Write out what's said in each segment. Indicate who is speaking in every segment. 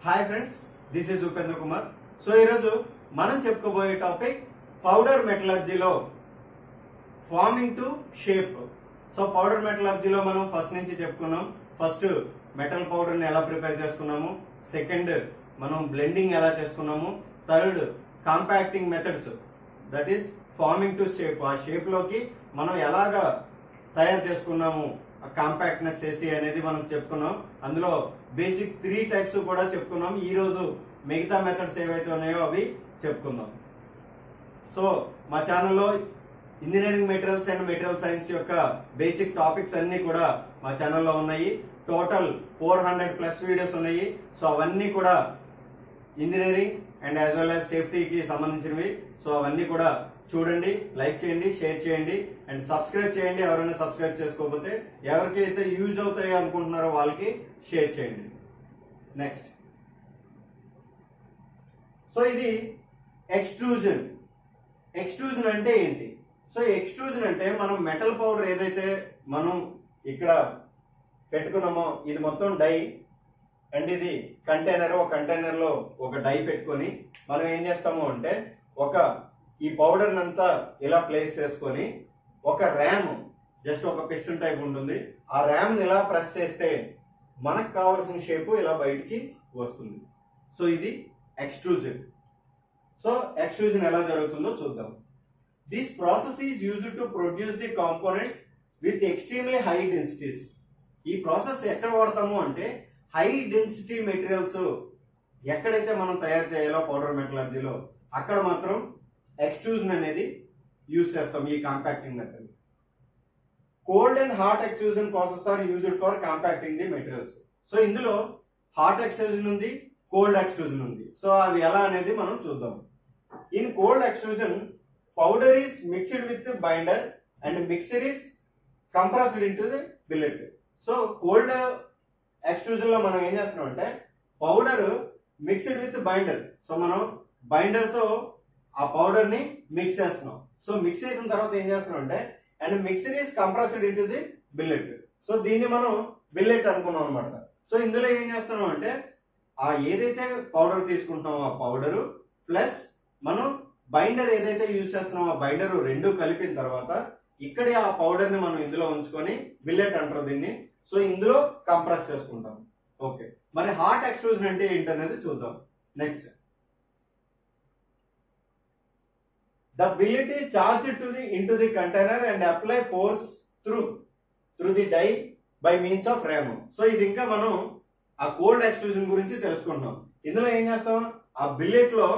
Speaker 1: Hi friends this is Upendra Kumar so ఈరోజు మనం చెప్పుకోబోయే టాపిక్ పౌడర్ మెటలర్జీలో forming to shape so powder మెటలర్జీలో మనం ఫస్ట్ నుంచి చెప్పుకున్నాం ఫస్ట్ మెటల్ పౌడర్ ని ఎలా ప్రిపేర్ చేసుకున్నాము సెకండ్ మనం బ్లెండింగ్ ఎలా చేసుకున్నాము third compacting methods that is forming to shape ఆ షేప్ లోకి మనం ఎలాగా తయారు చేసుకున్నాము ఆ కాంపాక్ట్నెస్ చేసి అనేది మనం చెప్పుకున్నాం అందులో బేసిక్ త్రీ టైప్స్ కూడా చెప్పుకున్నాం ఈ రోజు మిగతా మెథడ్స్ ఏవైతే ఉన్నాయో అవి చెప్పుకుందాం సో మా ఛానల్లో engineering materials and material science యొక్క బేసిక్ టాపిక్స్ అన్ని కూడా మా ఛానల్లో ఉన్నాయి total four hundred plus videos ఉన్నాయి సో అవన్నీ కూడా engineering and as well as సేఫ్టీకి సంబంధించినవి సో అవన్నీ కూడా చూడండి లైక్ చేయండి షేర్ చేయండి అండ్ సబ్స్క్రైబ్ చేయండి ఎవరైనా సబ్స్క్రైబ్ చేసుకోకపోతే ఎవరికైతే యూజ్ అవుతాయో అనుకుంటున్నారో వాళ్ళకి షేర్ చేయండి నెక్స్ట్ సో ఇది ఎక్స్ట్రూజన్ ఎక్స్ట్రూజన్ అంటే ఏంటి సో ఎక్స్ట్రూజన్ అంటే మనం మెటల్ పౌడర్ ఏదైతే మనం ఇక్కడ పెట్టుకున్నామో ఇది మొత్తం డై అండ్ ఇది కంటైనర్ ఒక కంటైనర్ లో ఒక డై పెట్టుకొని మనం ఏం చేస్తాము అంటే ఒక ఈ పౌడర్ అంతా ఇలా ప్లేస్ చేసుకొని ఒక ర్యామ్ జస్ట్ ఒక పిస్టన్ టైప్ ఉంటుంది ఆ ర్యామ్ ఇలా ప్రెస్ చేస్తే మనకు కావాల్సిన షేప్ ఇలా బయటికి వస్తుంది సో ఇది ఎక్స్ట్రూజన్ సో ఎక్స్ట్రూజన్ ఎలా జరుగుతుందో చూద్దాం this process is used to produce the component with extremely high densities ఈ ప్రాసెస్ ఎక్కడ వాడతాము అంటే హై డెన్సిటీ మెటీరియల్స్ ఎక్కడైతే మనం తయారు చేయాలో పౌడర్ మెటలర్జీలో అక్కడ మాత్రం ఎక్స్ట్రూజన్ అనేది యూజ్ చేస్తాం ఈ compacting method cold and hot extrusion process are used for compacting the materials so ఇందులో హాట్ ఎక్స్ట్రూజన్ ఉంది కోల్డ్ ఎక్స్ట్రూజన్ ఉంది సో అవి ఎలా అనేది మనం చూద్దాం in cold extrusion powder is mixed with binder and mixer is compressed in to the billet so cold extrusion లో మనం ఏం చేస్తున్నాం అంటే powder mixed with binder so మనం బైండర్ తో ఆ పౌడర్ ని మిక్స్ చేస్తున్నాం సో మిక్స్ చేసిన తర్వాత ఏం చేస్తున్నాం అంటే and mixer is compressed in to the billet so దీన్ని మనం బిల్లెట్ అనుకున్నాం అనమాట సో ఇందులో ఏం చేస్తున్నాం అంటే ఆ ఏదైతే పౌడర్ తీసుకుంటున్నామో ఆ పౌడర్ ప్లస్ మనం బైండర్ ఏదైతే యూజ్ చేస్తున్నామో ఆ బైండర్ రెండు కలిపిన తర్వాత ఇక్కడే ఆ పౌడర్ ని మనం ఇందులో ఉంచుకొని బిల్లెట్ అంటారు దీన్ని సో ఇందులో కంప్రెస్ చేసుకుంటాం ఓకే మరి హాట్ ఎక్స్ట్రూజన్ అంటే ఏంటనేది చూద్దాం next the billet is charge to the in to the container and apply force through through the die by means of ram so ఇది ఇంకా మనం ఆ కోల్డ్ ఎక్స్ట్రూజన్ గురించి తెలుసుకుంటున్నాం ఇందులో ఏం చేస్తాం ఆ బిల్లెట్ లో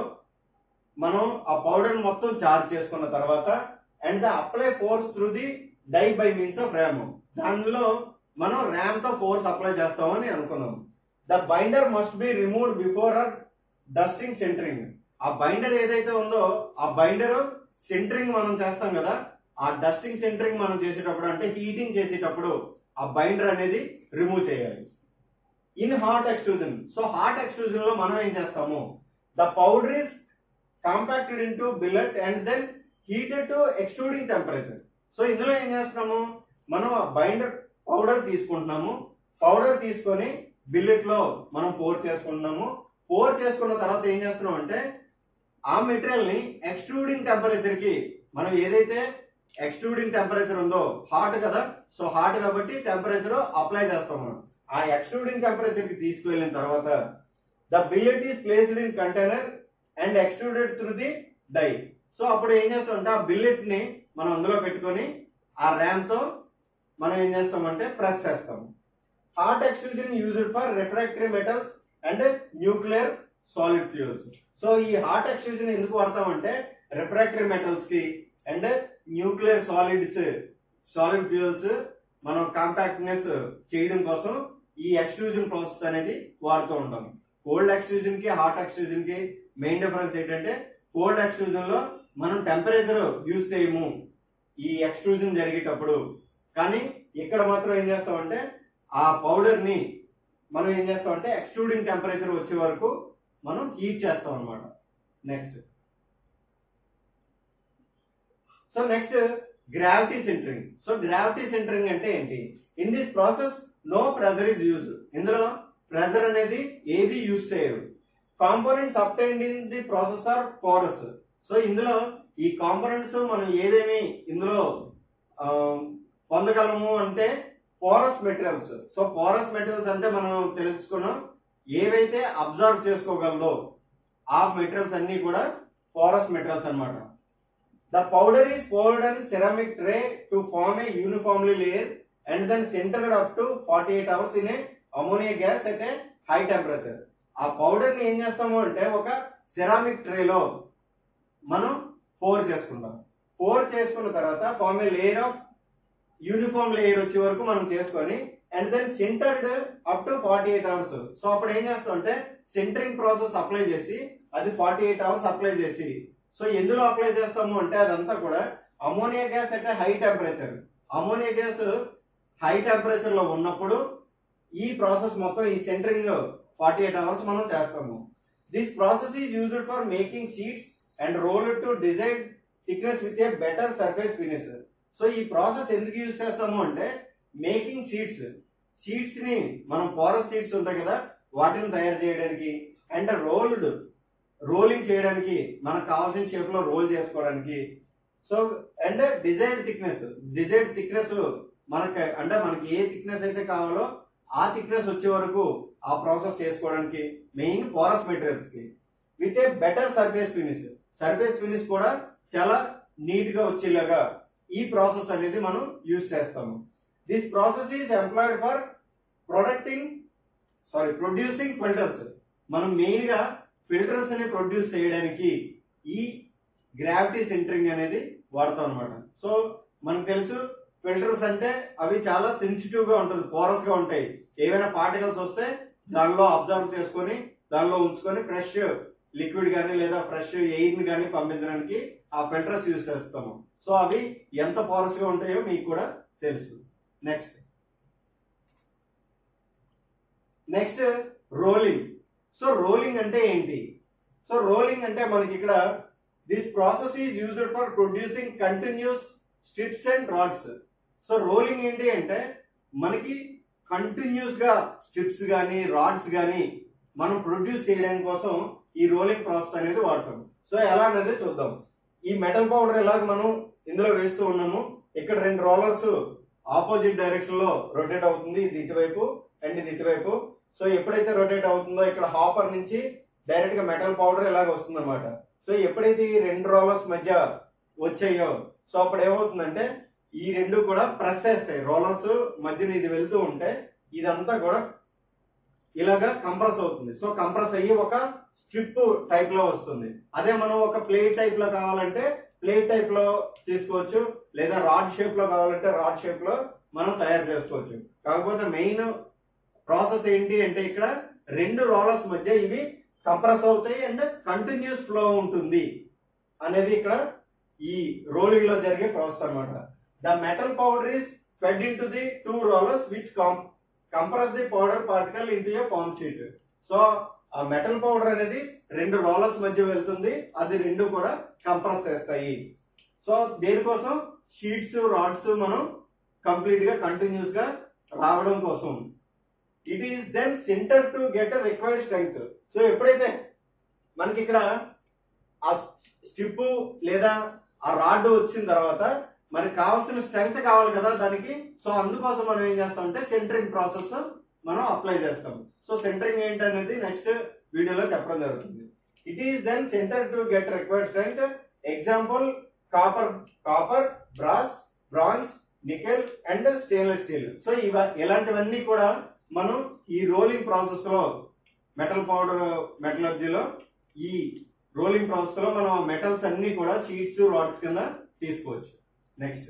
Speaker 1: మనం ఆ పౌడర్ మొత్తం చార్జ్ చేసుకున్న తర్వాత and the apply force through the die by means of ram దానిలో మనం ర్యామ్ తో ఫోర్స్ అప్లై చేస్తామని అనుకున్నాం the binder must be removed before or dusting sintering ఆ బైండర్ ఏదైతే ఉందో ఆ బైండర్ సెంటరింగ్ మనం చేస్తాం కదా ఆ డస్టింగ్ సెంటరింగ్ మనం చేసేటప్పుడు అంటే హీటింగ్ చేసేటప్పుడు ఆ బైండర్ అనేది రిమూవ్ చేయాలి in hot extrusion so hot extrusion లో మనం ఏం చేస్తాము the powder is compacted into billet and then heated to extruding temperature so ఇందులో ఏం చేస్తున్నాము మనం ఆ బైండర్ పౌడర్ తీసుకుంటున్నాము పౌడర్ తీసుకొని బిల్లెట్ లో మనం పోర్ చేసుకుంటున్నాము పోర్ చేసుకున్న తర్వాత ఏం చేస్తున్నాం అంటే ఆ మెటీరియల్ ని ఎక్స్ట్రూడింగ్ టెంపరేచర్ కి మనం ఏదైతే ఎక్స్ట్రూడింగ్ టెంపరేచర్ ఉందో హాట్ కదా సో హాట్ కాబట్టి టెంపరేచర్ అప్లై చేస్తాం మనం ఆ ఎక్స్ట్రూడింగ్ టెంపరేచర్ కి తీసుకువెళ్ళిన తర్వాత the billet is placed in container and extruded through the die so అప్పుడు ఏం చేస్తాం అంటే ఆ బిల్లెట్ ని మనం అందులో పెట్టుకొని ఆ ర్యామ్ తో మనం ఏం చేస్తామంటే ప్రెస్ చేస్తాం hot extrusion used for refractory metals and nuclear solid fuels so ఈ హాట్ ఎక్స్ట్రూజన్ ఎందుకు వాడతామంటే రిఫ్రాక్టరీ మెటల్స్ కి and nuclear solids solid fuels మనం కాంపాక్ట్నెస్ చేయడం కోసం ఈ ఎక్స్ట్రూజన్ ప్రాసెస్ అనేది వాడుతూ ఉంటాం కోల్డ్ ఎక్స్ట్రూజన్ కి హాట్ ఎక్స్ట్రూజన్ కి మెయిన్ డిఫరెన్స్ ఏంటంటే కోల్డ్ ఎక్స్ట్రూజన్ లో మనం టెంపరేచర్ యూజ్ చేయము ఈ ఎక్స్ట్రూజన్ జరిగేటప్పుడు కానీ ఇక్కడ మాత్రం ఏం చేస్తామంటే ఆ పౌడర్ ని మనం ఏం చేస్తామంటే ఎక్స్ట్రూడింగ్ టెంపరేచర్ వచ్చే వరకు మనం హీట్ చేస్తాం అనమాట next so next gravity sintering so gravity sintering అంటే ఏంటి in this process no pressure is use ఇందులో ప్రెజర్ అనేది ఏది యూజ్ చేయరు components obtained in the processor porous so ఇందులో ఈ కాంపోనెంట్స్ మనం ఏవేమి ఇందులో ఆ, పొందగలము అంటే porous materials so porous materials అంటే మనం తెలుసుకున్నాం ఏవైతే అబ్జర్వ్ చేసుకోగలదో ఆ మెటీరియల్స్ అన్ని కూడా పోరస్ మెటీరియల్స్ అన్నమాట the powder is poured on ceramic tray to form a uniformly layer and then centered up to 48 hours in a ammonia gas at a high temperature. ఆ powder ని ఏం చేస్తాము అంటే ఒక సెరామిక్ ట్రేలో మనం పోర్ చేసుకుంటాం pour చేసుకున్న తర్వాత form a layer of uniform layer వచ్చే వరకు మనం చేసుకొని and then sintered up to forty eight hours so అప్పుడు ఏం చేస్తాం అంటే సెంటరింగ్ ప్రాసెస్ అప్లై చేసి అది ఫార్టీ ఎయిట్ అవర్స్ అప్లై చేసి సో ఎందులో అప్లై చేస్తాము అంటే అదంతా కూడా అమోనియా గ్యాస్ అంటే high temperature ammonia gas high temperature లో ఉన్నప్పుడు ఈ ప్రాసెస్ మొత్తం ఈ సెంటరింగ్ ఫార్టీ ఎయిట్ అవర్స్ మనం చేస్తాము this process is used for making sheets and roll to design thickness with a better surface finish so ఈ process ఎందుకు యూజ్ చేస్తాము అంటే మేకింగ్ సీట్స్ సీట్స్ ని మనం పోరస్ సీట్స్ ఉంటాయి కదా వాటిని తయారు చేయడానికి అండ్ రోల్డ్ రోలింగ్ చేయడానికి మనకు కావాల్సిన షేప్ లో రోల్ చేసుకోవడానికి so and desired thickness desired thickness మనకి అంటే మనకి ఏ థిక్నెస్ అయితే కావాలో ఆ థిక్నెస్ వచ్చే వరకు ఆ ప్రాసెస్ చేసుకోవడానికి మెయిన్ పోరస్ మెటీరియల్స్ కి with a better surface finish surface finish కూడా చాలా నీట్ గా వచ్చేలాగా ఈ ప్రాసెస్ అనేది మనం యూజ్ చేస్తాము this process is employed for producting sorry producing filters మనం మెయిన్ గా ఫిల్టర్స్ ని ప్రొడ్యూస్ చేయడానికి ఈ గ్రావిటీ సెంటరింగ్ అనేది వాడతాం అనమాట సో మనకు తెలుసు ఫిల్టర్స్ అంటే అవి చాలా సెన్సిటివ్ గా ఉంటుంది పోరస్ గా ఉంటాయి ఏవైనా పార్టికల్స్ వస్తే దానిలో అబ్జర్వ్ చేసుకొని దానిలో ఉంచుకొని ఫ్రెష్ లిక్విడ్ కానీ లేదా ఫ్రెష్ ఎయిర్ ని కానీ పంపించడానికి ఆ ఫిల్టర్స్ యూజ్ చేస్తాము సో అవి ఎంత పోరస్ గా ఉంటాయో మీకు కూడా తెలుసు next next rolling so rolling అంటే ఏంటి సో రోలింగ్ అంటే మనకి ఇక్కడ this process is used for producing continuous strips and rods so rolling ఏంటి అంటే మనకి కంటిన్యూస్ గా స్ట్రిప్స్ కానీ రాడ్స్ కానీ మనం ప్రొడ్యూస్ చేయడానికి కోసం ఈ రోలింగ్ ప్రాసెస్ అనేది వాడతాం సో ఎలా అనేది చూద్దాం ఈ మెటల్ పౌడర్ ఎలాగ మనం ఇందులో వేస్తూ ఉన్నాము ఇక్కడ రెండు రోలర్స్ ఆపోజిట్ డైరెక్షన్ లో రొటేట్ అవుతుంది ఇది ఇటువైపు అండ్ ఇది ఇటువైపు సో ఎప్పుడైతే రొటేట్ అవుతుందో ఇక్కడ హాపర్ నుంచి డైరెక్ట్ గా మెటల్ పౌడర్ ఇలాగ వస్తుంది అనమాట సో ఎప్పుడైతే ఈ రెండు రోలర్స్ మధ్య వచ్చాయో సో అప్పుడు ఏమవుతుందంటే ఈ రెండు కూడా ప్రెస్ చేస్తాయి రోలర్స్ మధ్యన ఇది వెళ్తూ ఉంటే ఇదంతా కూడా ఇలాగా కంప్రెస్ అవుతుంది సో కంప్రెస్ అయ్యి ఒక స్ట్రిప్ టైప్ లో వస్తుంది అదే మనం ఒక ప్లేట్ టైప్ లో కావాలంటే ప్లేట్ టైప్ లో తీసుకోవచ్చు లేదా రాడ్ షేప్ లో కావాలంటే రాడ్ షేప్ లో మనం తయారు చేసుకోవచ్చు కాకపోతే మెయిన్ ప్రాసెస్ ఏంటి అంటే ఇక్కడ రెండు రోలర్స్ మధ్య ఇవి కంప్రెస్ అవుతాయి అండ్ కంటిన్యూస్ ఫ్లో ఉంటుంది అనేది ఇక్కడ ఈ రోలింగ్ లో జరిగే ప్రాసెస్ అన్నమాట the metal powder is fed in to the two rollers which compress the powder particle into a form sheet so ఆ మెటల్ పౌడర్ అనేది రెండు రోలర్స్ మధ్య వెళ్తుంది అది రెండు కూడా కంప్రెస్ చేస్తాయి సో దేనికోసం షీట్స్ రాడ్స్ మనం కంప్లీట్ గా కంటిన్యూస్ గా రావడం కోసం it is then sintered to get required strength so ఎప్పుడైతే మనకి ఇక్కడ ఆ స్ట్రిప్ లేదా ఆ రాడ్ వచ్చిన తర్వాత మనకి కావాల్సిన స్ట్రెంగ్త్ కావాలి కదా దానికి సో అందుకోసం మనం ఏం చేస్తామంటే సెంటరింగ్ ప్రాసెస్ మనం అప్లై చేస్తాం సో సెంటరింగ్ ఏంటనేది నెక్స్ట్ వీడియోలో చెప్పడం జరుగుతుంది it is then sintered to get required strength example copper copper brass bronze nickel and stainless steel so ఇవ ఇలాంటివన్నీ కూడా మనం ఈ రోలింగ్ ప్రాసెస్ లో మెటల్ పౌడర్ మెటలర్జీలో ఈ రోలింగ్ ప్రాసెస్ లో మనం మెటల్స్ అన్ని కూడా షీట్స్ రాడ్స్ కింద తీసుకోవచ్చు నెక్స్ట్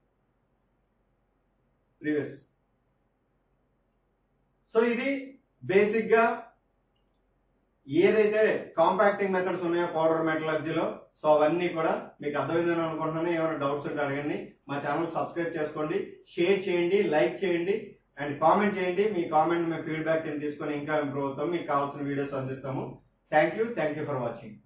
Speaker 1: ప్రీవియస్ సో ఇది బేసిక్ గా ఏదైతే కాంపాక్టింగ్ మెథడ్స్ ఉన్నాయో పౌడర్ మెటలర్జీలో సో అవన్నీ కూడా మీకు అర్థమైందని అనుకుంటున్నాను ఏమైనా డౌట్స్ ఉంటే అడగండి మా ఛానల్ సబ్స్క్రైబ్ చేసుకోండి షేర్ చేయండి లైక్ చేయండి అండ్ కామెంట్ చేయండి మీ కామెంట్ మీ ఫీడ్బ్యాక్ తీసుకొని ఇంకా ఇంప్రూవ్ అవుతాం మీకు కావాల్సిన వీడియోస్ అందిస్తాము thank you thank you for watching